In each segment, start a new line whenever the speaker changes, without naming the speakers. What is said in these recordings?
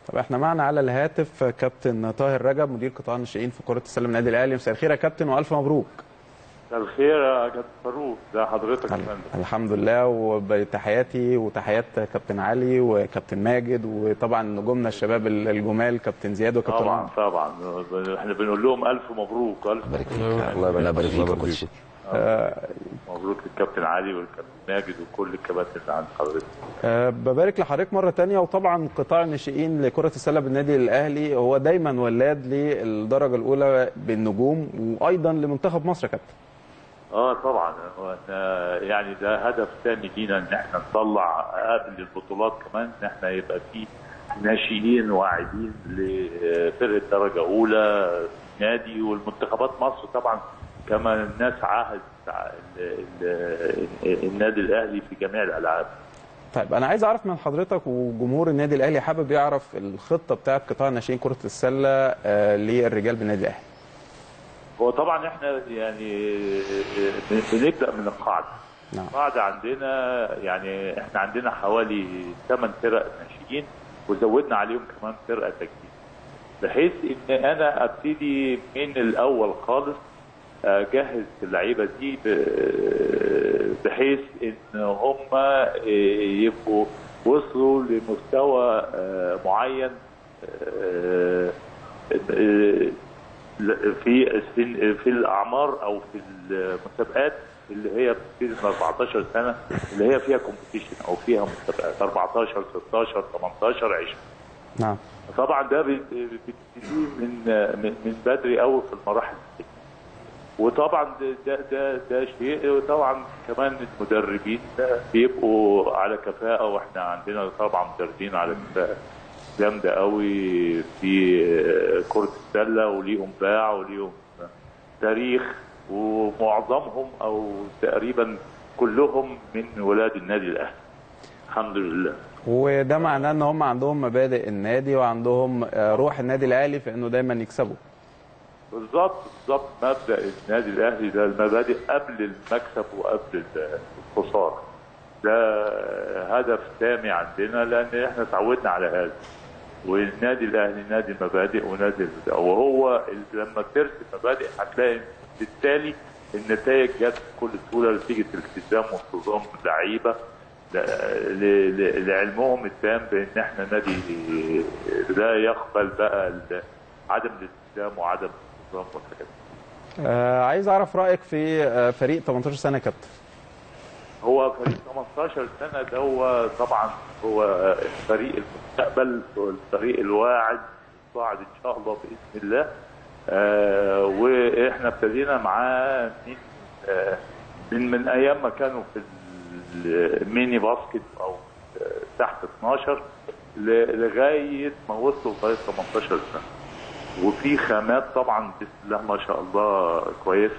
طب احنا معنا على الهاتف كابتن طاهر رجب مدير قطاع الناشئين في كره السله من النادي الاهلي مساء الخير يا كابتن والف مبروك
مساء الخير يا كابتن فاروق ده حضرتك يا فندم
الحمد لله وبتحياتي وتحيات كابتن علي وكابتن ماجد وطبعا نجومنا الشباب الجمال كابتن زياد وكابتن
طبعا
عمر.
طبعا احنا بنقول لهم الف مبروك الف
بارك فيك الله يبارك فيك يا كوتش
مبروك للكابتن علي والكابتن ماجد وكل الكباتن اللي عند حضرتك
أه ببارك لحضرتك مره تانية وطبعا قطاع الناشئين لكره السله بالنادي الاهلي هو دايما ولاد للدرجه الاولى بالنجوم وايضا لمنتخب مصر يا كابتن
اه طبعا هو إحنا يعني ده هدف ثاني لينا ان احنا نطلع قبل البطولات كمان ان احنا يبقى في ناشئين واعدين لفرقه درجه اولى نادي والمنتخبات مصر طبعا كما الناس عاهد ال- ال- النادي الاهلي في جميع الالعاب
طيب انا عايز اعرف من حضرتك وجمهور النادي الاهلي حابب يعرف الخطه بتاعه قطاع الناشئين كره السله أه للرجال بالنادي الاهلي
هو طبعا احنا يعني بنبدا من القاعده
نعم.
القاعده عندنا يعني احنا عندنا حوالي 8 فرق ناشئين وزودنا عليهم كمان فرقه تجديد بحيث ان انا ابتدي من الاول خالص اجهز اللعيبه دي ب- بحيث ان هم يبقوا وصلوا لمستوى آه، معين آه، آه، في السن في الاعمار او في المسابقات اللي هي بتبتدي من 14 سنه اللي هي فيها كومبيتيشن او فيها مسابقات 14 16 18 20
نعم
طبعا ده بت- بتبتدي من من من بدري قوي في المراحل دي وطبعا ده ده ده, ده شيء وطبعا كمان المدربين بيبقوا على كفاءه واحنا عندنا طبعا مدربين على كفاءه جامده قوي في كره السله وليهم باع وليهم تاريخ ومعظمهم او تقريبا كلهم من ولاد النادي الاهلي الحمد لله
وده معناه ان هم عندهم مبادئ النادي وعندهم آه، روح النادي الاهلي في انه دايما يكسبوا
بالظبط بالظبط مبدا النادي الاهلي ده المبادئ قبل المكسب وقبل الخساره ده هدف سامي عندنا لان احنا اتعودنا على هذا والنادي الاهلي نادي المبادئ ونادي ال- وهو ال- لما ترسم مبادئ هتلاقي بالتالي النتائج جت بكل سهوله نتيجه الالتزام وانتظام اللعيبه ل- ل- ل- لعلمهم التام بان احنا نادي لا يقبل بقى ال- عدم الالتزام وعدم الانتظام والحاجات دي.
آه عايز اعرف رايك في آه فريق 18 سنه يا كابتن
هو فريق 18 سنه ده هو طبعا هو فريق المستقبل والفريق الواعد الصاعد ان شاء الله باذن الله آه واحنا ابتدينا معاه من آه من من ايام ما كانوا في الميني باسكت او آه، تحت 12 ل- لغايه ما وصلوا لغايه 18 سنه وفي خامات طبعا بسم الله ما شاء الله كويسه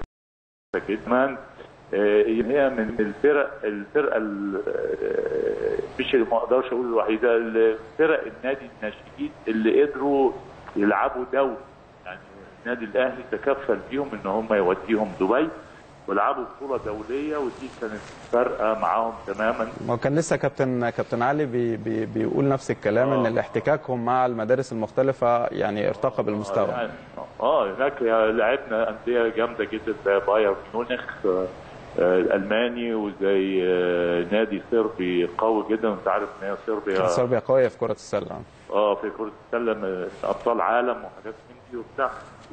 كمان آه، هي من الفرق الفرقه ال- آه، مش ما اقدرش اقول الوحيده الفرق النادي الناشئين اللي قدروا يلعبوا دوري يعني النادي الاهلي تكفل بيهم ان هم يوديهم دبي ولعبوا بطوله دوليه ودي كانت فارقه معاهم تماما
ما كان لسه كابتن كابتن علي بي بي بيقول نفس الكلام ان
آه.
الاحتكاكهم مع المدارس المختلفه يعني ارتقى بالمستوى
يعني اه هناك لعبنا انديه جامده جدا زي بايرن ميونخ آه، آه، الالماني وزي آه، نادي صربي قوي جدا انت عارف ان هي صربيا
صربيا قويه في كره السله
اه في كره السله من ابطال عالم وحاجات من دي وبتاع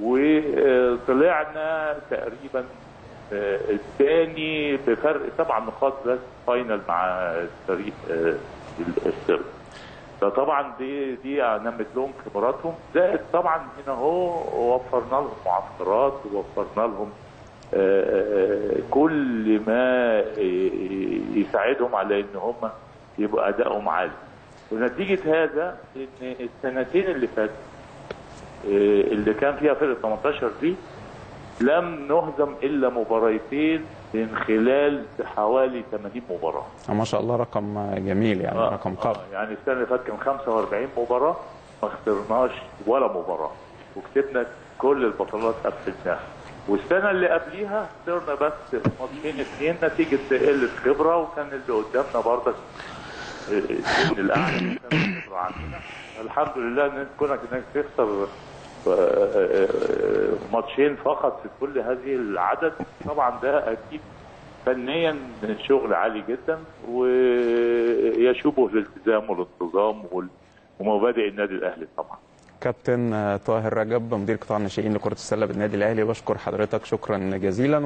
وطلعنا تقريبا آه، الثاني بفرق سبع نقاط بس فاينل مع الفريق آه، السربي فطبعا دي دي نمت لهم خبراتهم زائد طبعا هنا هو وفرنا لهم معسكرات ووفرنا لهم آه، آه، كل ما ي- يساعدهم على ان هم يبقى ادائهم عالي ونتيجه هذا ان السنتين اللي فاتوا آه، اللي كان فيها فرقه 18 دي لم نهزم الا مباريتين من خلال حوالي 80 مباراه
ما شاء الله رقم جميل يعني
آه،
رقم
آه،
قوي
يعني السنه اللي فاتت كان 45 مباراه ما خسرناش ولا مباراه وكسبنا كل البطولات قفلناها والسنه اللي قبليها خسرنا بس ماتشين اثنين نتيجه قله خبره وكان اللي قدامنا برضك السن الاعلى اللي كانوا بيخسروا عندنا الحمد لله ان كونك انك تخسر آه، آه، ماتشين فقط في كل هذه العدد طبعا ده اكيد فنيا شغل عالي جدا ويشوبه الالتزام والانتظام وال- ومبادئ النادي الاهلي طبعا
كابتن آه، طاهر رجب مدير قطاع الناشئين لكره السله بالنادي الاهلي بشكر حضرتك شكرا جزيلا